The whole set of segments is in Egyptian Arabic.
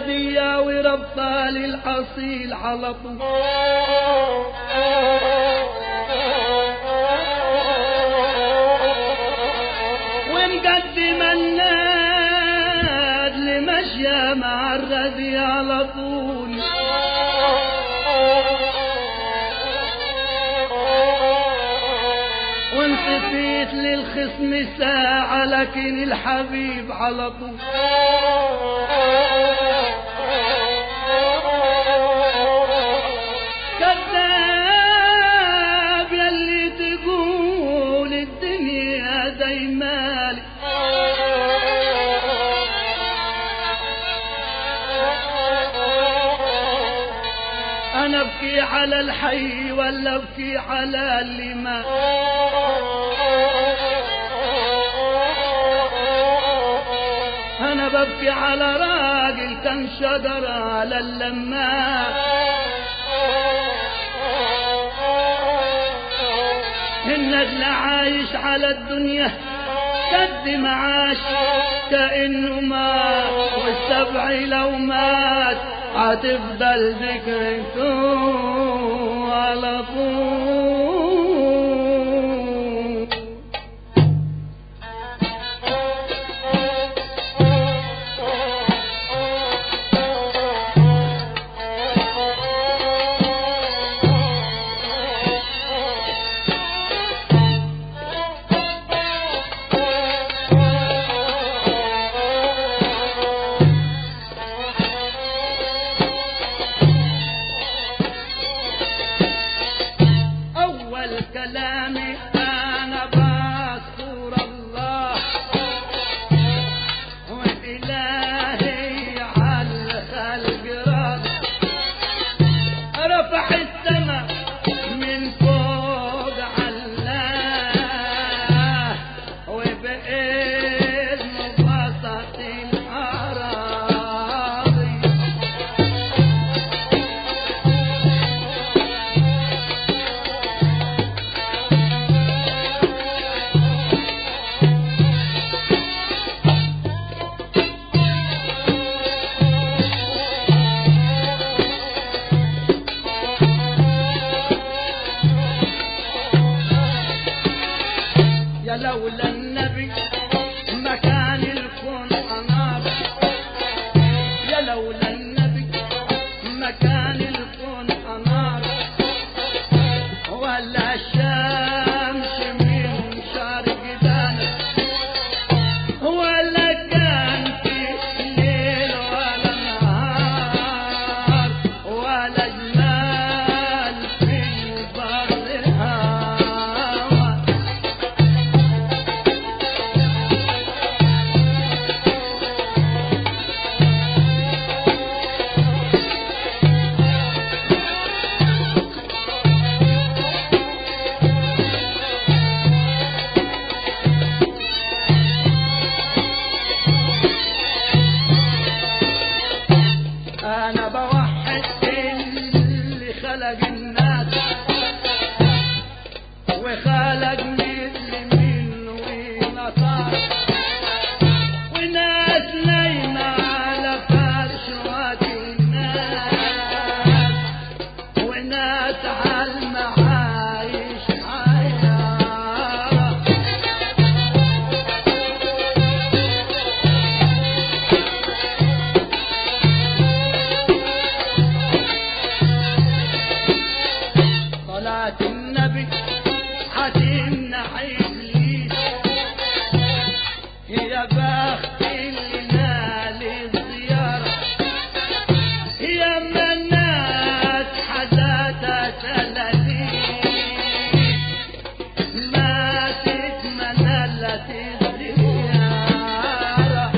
البلدية وربطة للأصيل على طول ونقدم الناد لمشيا مع الردي على طول وانصفيت للخصم ساعة لكن الحبيب على طول كذاب يلي تقول الدنيا دايمالي انا ابكي على الحي ولا ابكي على اللي مات انا ببكي على راجل كان شجر على اللمات النجل عايش على الدنيا قد معاش كأنه مات والسبع لو مات هتفضل ذكرته على طول أول كلامي أنا بذكر الله وإلهي على الخلق رد رفع السماء من فوق علاه وبإذنه بسط الأراضي يا لولا النبي ما كان الكون أنار يا لولا النبي ما كان الكون أنار ولا الشمس من شرق دانا ولا كان في ليل ولا نهار ولا جمال في البر هوى انا بوحد اللي خلق الناس وخلق مثل منه ونصار وناس نايمة على فرش الناس وناس على المعايش حيارة صلاة النبي هتمنع إبليس يا بخت اللي نال الزيارة يا منات حداثة ثلاثين ماتت منالة الزيارة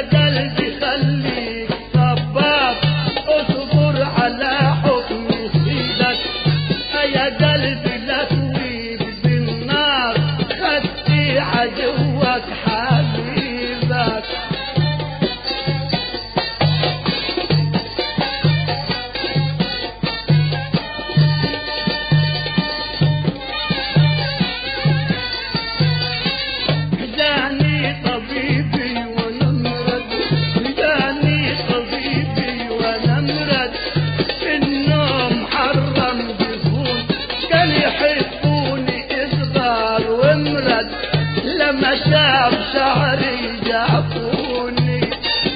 قلبي خليك صباك اصبر على حكم سيدك يا قلبي لا تويك بالنار خدي عدوك حبيبك جاني طبيبي ونمرد جاني طبيبي ونمرد في النوم حرم جفون كان يحبوني اصغر ومرد لما شاف شعري جافوني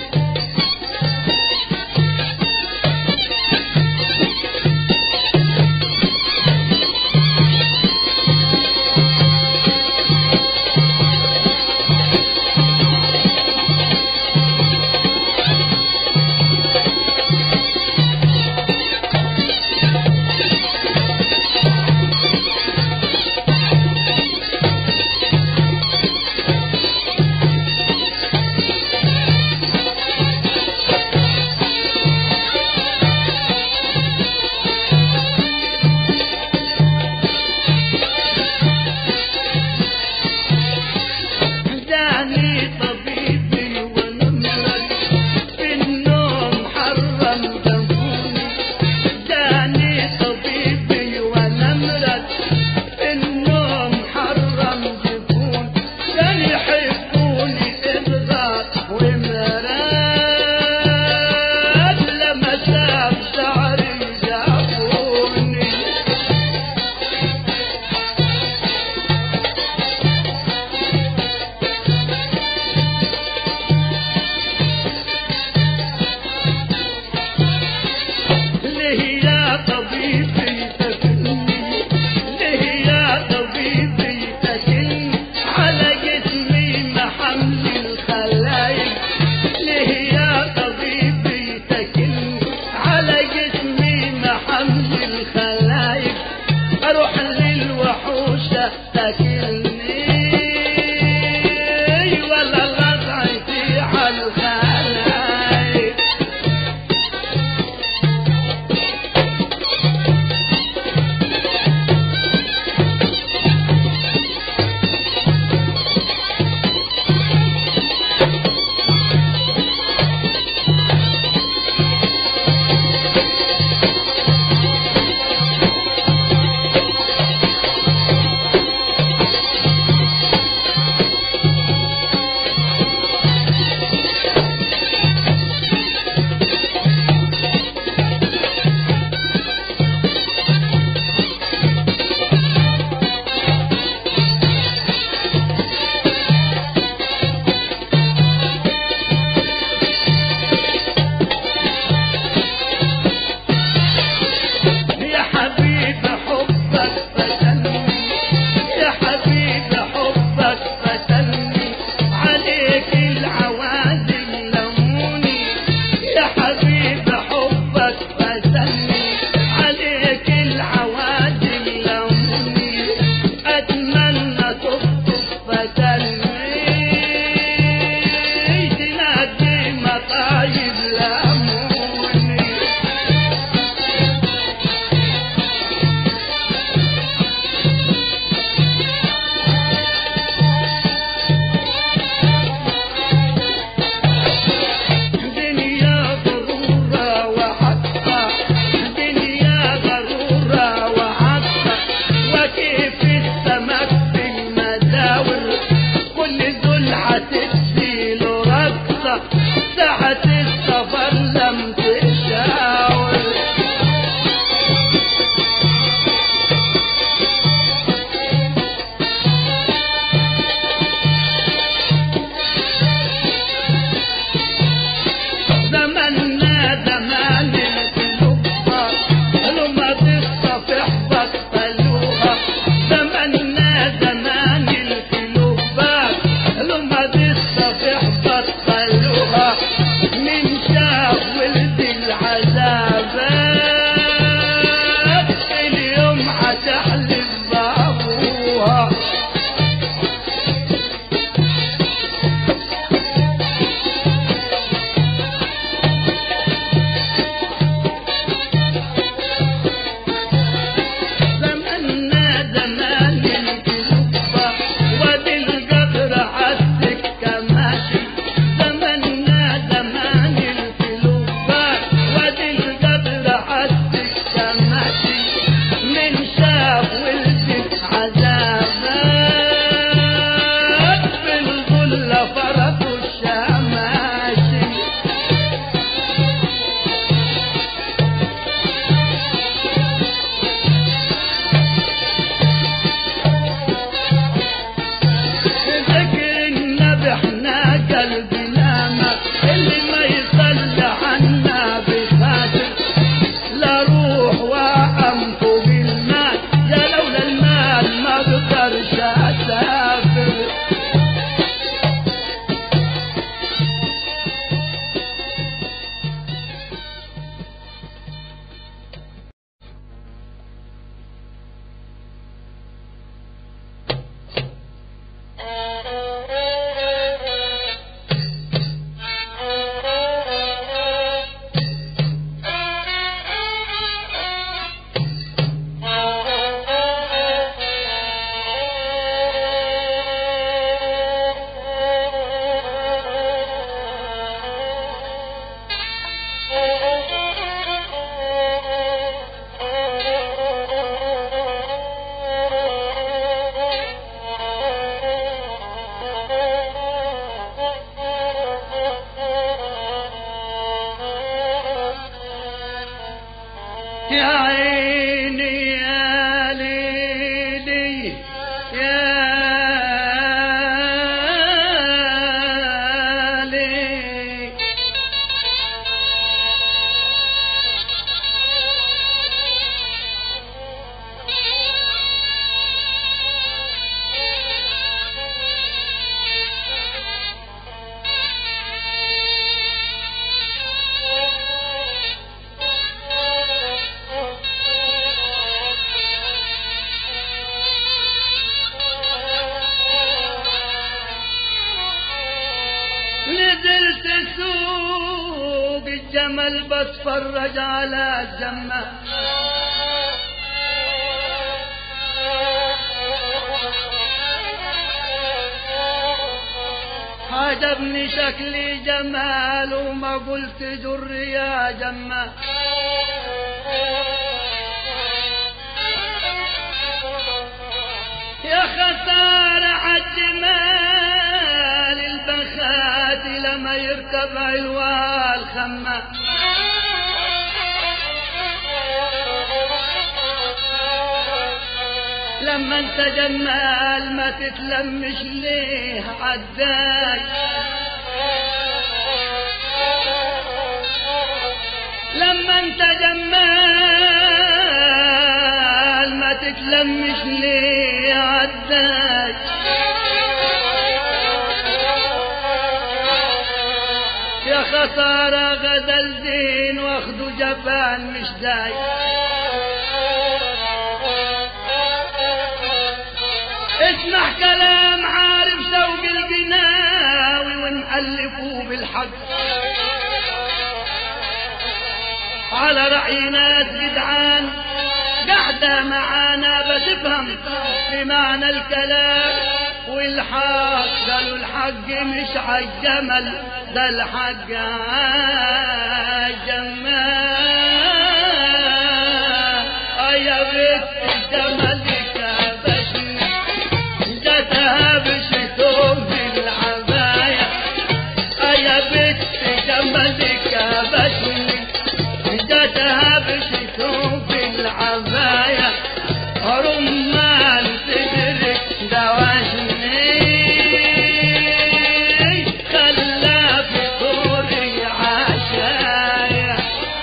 جاني طبيبي ونمرد في النوم حرم جنبوني جاني طبيبي ونمرد في النوم حرم جفون كان يحبوني اصغر ومراد لما شاف شعري جابوني ليه يا طبيبي تكلني ليه يا طبيبي تكلني على جسمي محمل الخلايق ليه يا طبيبي تكلني على جسمي محمل الخلايق اروح للوحوشة تكلني ولا غطعتي على الخلايق يا حبيب حبك فتني يا حبيب حبك فتني عليك العوازل لموني يا حبيب حبك فتني عليك العوازل لموني أتمنى تخطف فتني تنادي مطايب لموني دنيا ضرورة وحقها دنيا ضرورة وحقها وكيف السمك في المداور كل دول هتديله رقصة ساعة السفر لم تشاور زماننا زمان القلوبة لما تصطفح بطلوها زماننا زمان القلوبة لما تصطفح بطلوها من يا عيني يا ليلي يا ليلي نزلت سوق الجمل بتفرج على الجمة عجبني شكلي جمال وما قلت جر يا جمة يا خسارة عالجمال البخات لما يركب علوال خمة لما انت جمال ما تتلمش ليه عداك لما انت جمال ما تتلمش ليه عداك يا خسارة غدا الزين واخدو جبان مش داي اسمع كلام عارف ذوق القناوي ونحلفوه بالحق على رأي ناس جدعان قاعدة معانا بتفهم بمعنى الكلام والحق قالوا الحق مش عالجمل ده الحق عالجمال آه يا بنت الجمل كبشني جاتها بشتوم بالعباية آه يا بنت جملك كبشني جاتها بشتوم بالعباية رمان صدرك دواشني خلا في طوري عشايا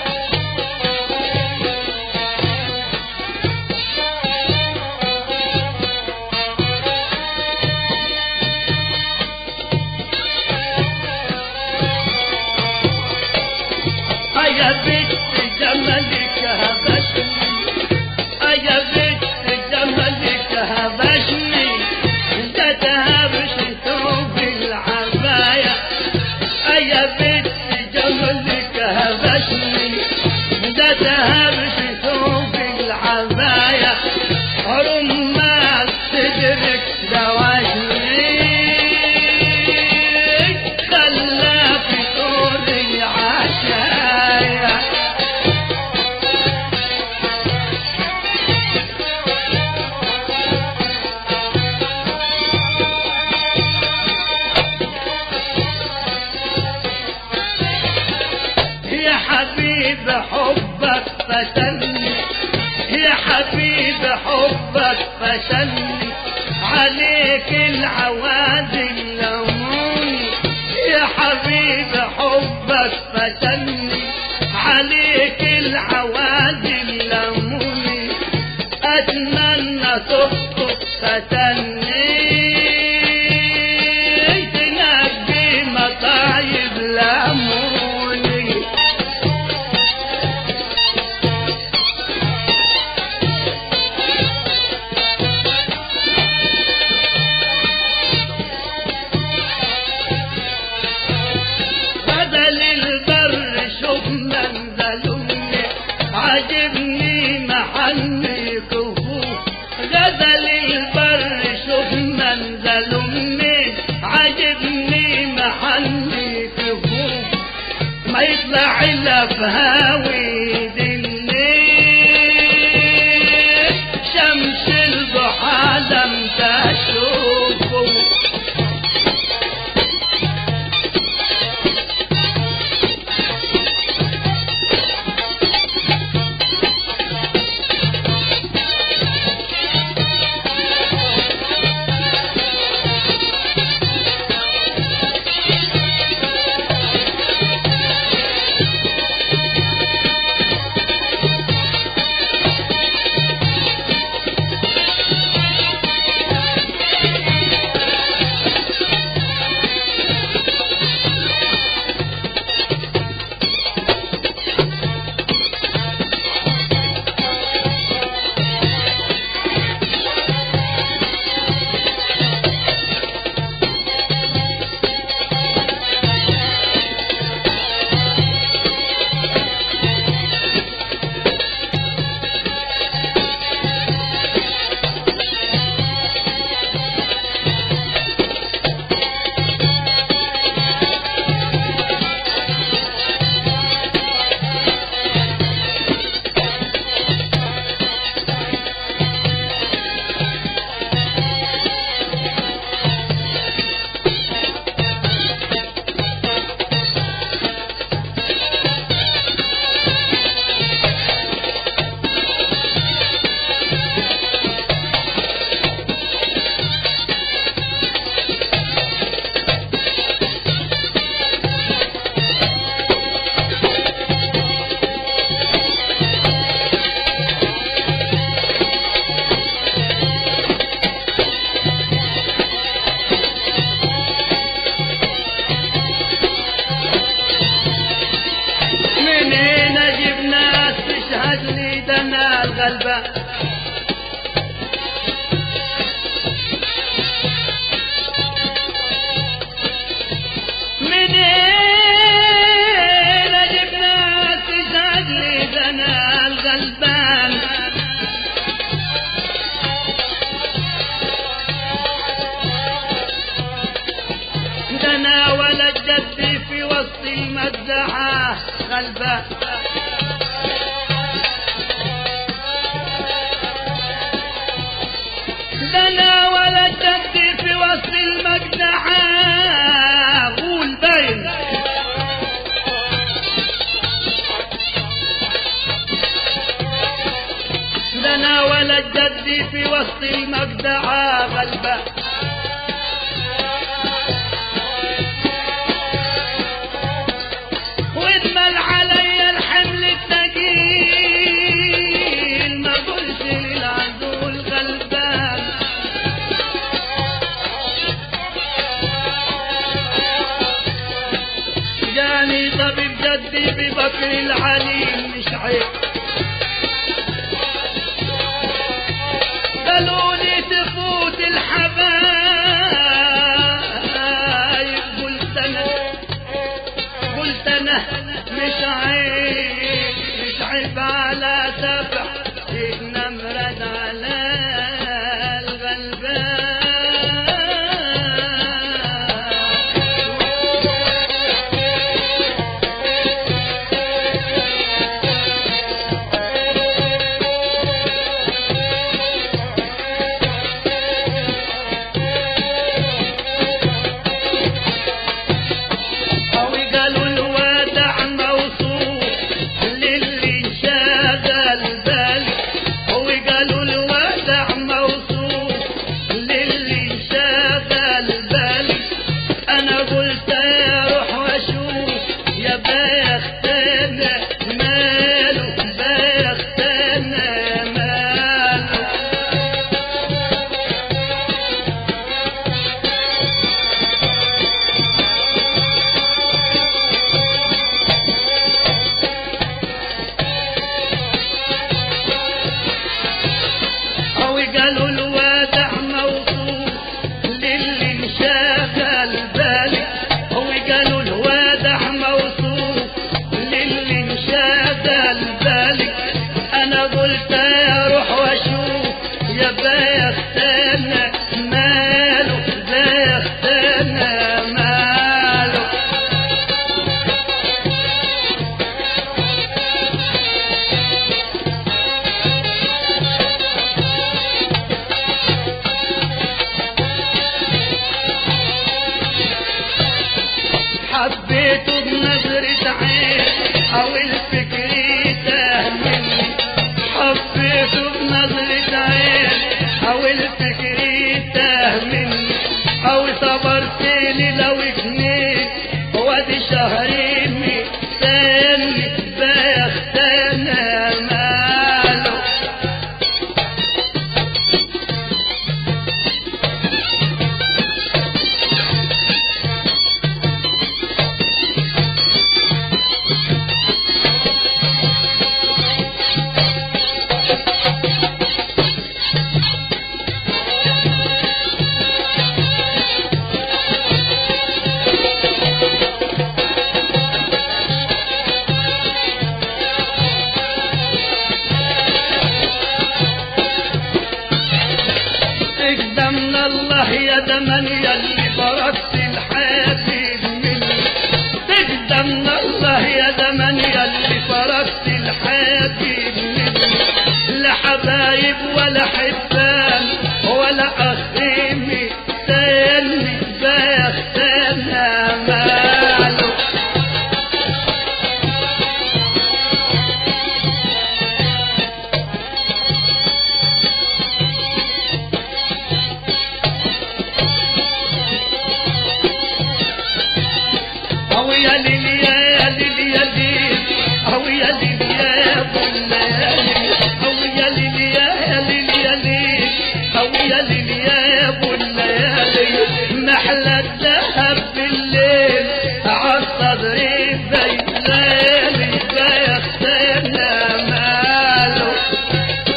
يا بنت جملك هبشني يا بنت جملك هبشني انت تهبش ثوب العباية يا بنت جملك هبشني انت تهبش ثوب العباية رمال صدرك دواشني خلا في طوري عشايا يا حبيب حبك فتني يا حبيب حبك فتني عليك العوادل لموني يا حبيب حبك فتني عليك العوادل لموني أتمنى تخطب فتني تنبي مطايب لموني بدل البر شوف منزلوني عجبني محني كفوف بدل البر شوف منزلوني عجبني محني كفوف ما يطلع الا بهاوي دليل شمس الضحى لم تشوفه غلبان منين اجيب ناس تشهد لي ده انا الغلبان ده انا ولد جدي في وسط المدحة غلبان ده انا ولد جدي في وسط المجدحة قول باين ده انا ولد جدي في وسط المجدحة غلبان وادمل علي الحمل الثقيل ما قلت للعدو الغلبان جاني طبيب جدي ببكر العليم مش عيب قالولي تفوت الحبايب قلت انا قلت انا مش عيب مش عيب على سبع نمرد على الغلبان أو قالوا الوداع موصوف للي انشغل بالي أو قالوا الوداع موصوف للي انشغل بالي أنا قلت أروح وأشوف يا بختنا ماله بختنا ماله أو قالوا الوداع موصوف للي انشغل بالي أو قالوا الوداع موصوف للي انشغل بالي أنا قلت أروح وأشوف يا بختنا ماله بختنا ماله حبيته بنظرة عين أو الفكر تهمني حبيته بنظرة عين أو الفكر تهمني أو صبرت لي لو جنيه وادي شهرين مستني بختنا ماله تقدمنا الله يا دمن يلي بركت الحبيب مني تقدمنا الله يا دمن يلي فرقت الحبيب مني لا حبايب ولا حبان ولا أخيمي تاني بختنا ماله أو يا ليلي يا ليلي يا ليلي أو يا ليلي يا بلالي أو يا ليلي يا ليلي يا ليلي أو يا ليلي يا بلالي محلى الذهب بالليل عالصدر بيلالي بيختنا ماله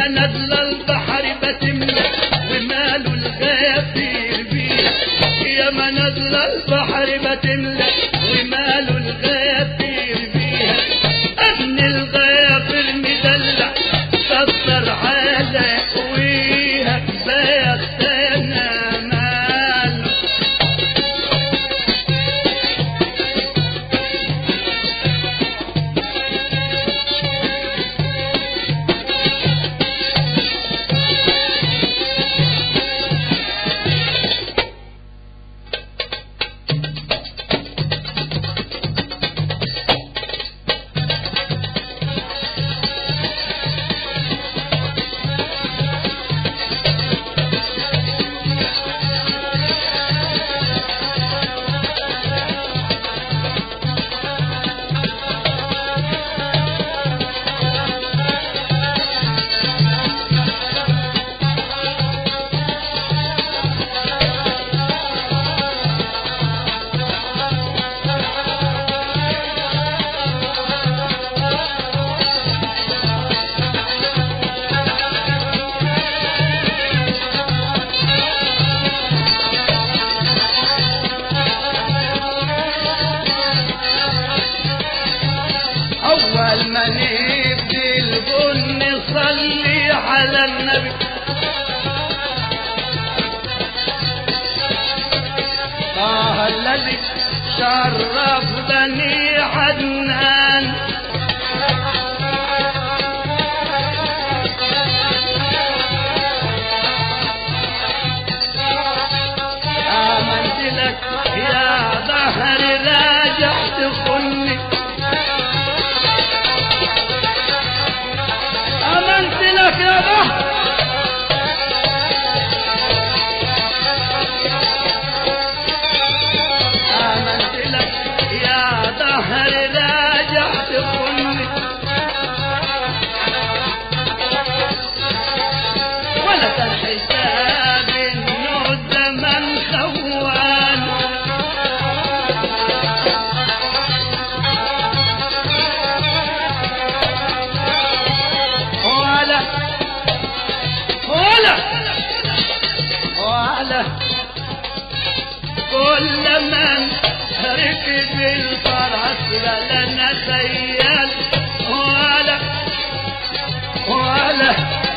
نزل البحر بتملى وماله الغافر بيها يا ما نزل البحر بتملى وماله الغافر بيها ابن الغافر مدلع كسر على قويها بيختنا ماله أول ما نبدي البن صلي على النبي آه الذي شرف بني عدنان آمنت لك يا ظهر راجع تخني آمنت لك يا ظهر آمنت لك يا ظهر راجع تخني ولا الحساب انه زمن خوان ولا ولا ولا كل من ركب الفرس لنا خيال ولا ولا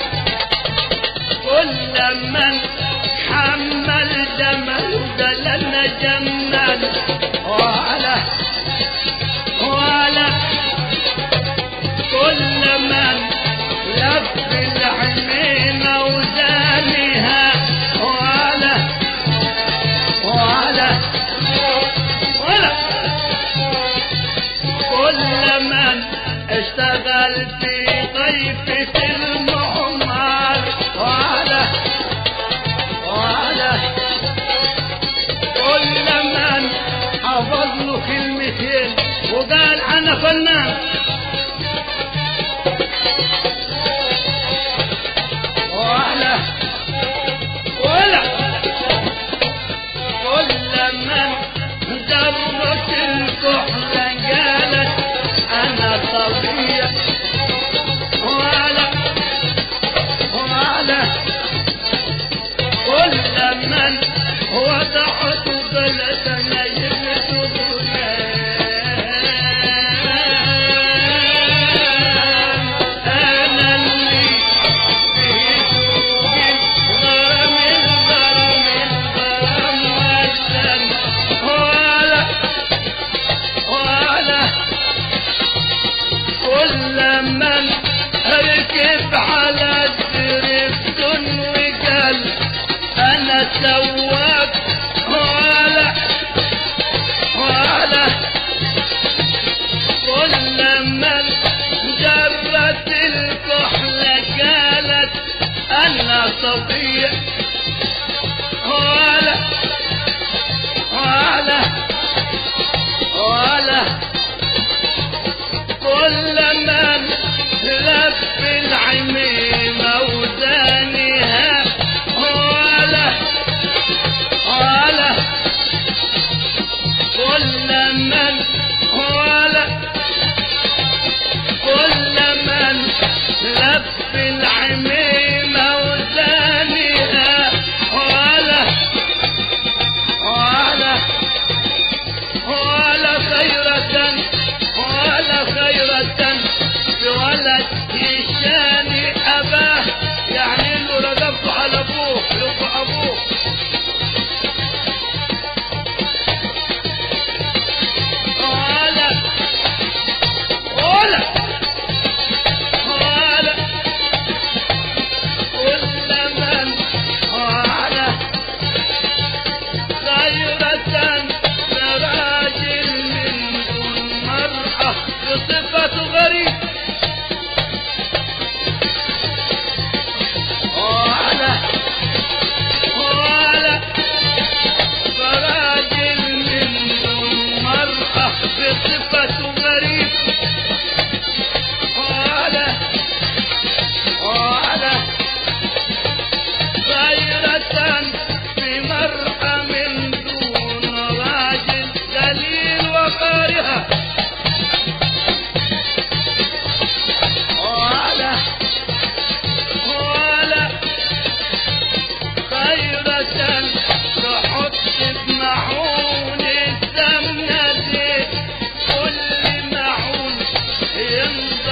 كل من حمل جمل دلنا جمال ولا ولا كل من لف العينين وزانها ولا ولا ولا كل من اشتغل في طيفة المعمار ولا ولا كل من حفظ له كلمتين وقال انا فنان ولا ولا كل من جرت الكحلة قالت أنا طبيعي ولا ولا كل من وضعت بلدنا أنا اللي كل من ركب على الدريفتون وقال انا سواق ولا ولا كل من جرت الكحلة قالت انا صبيح ولا ولا ولا كل من لف العميمة وزانها ولا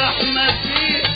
الرحمة فيه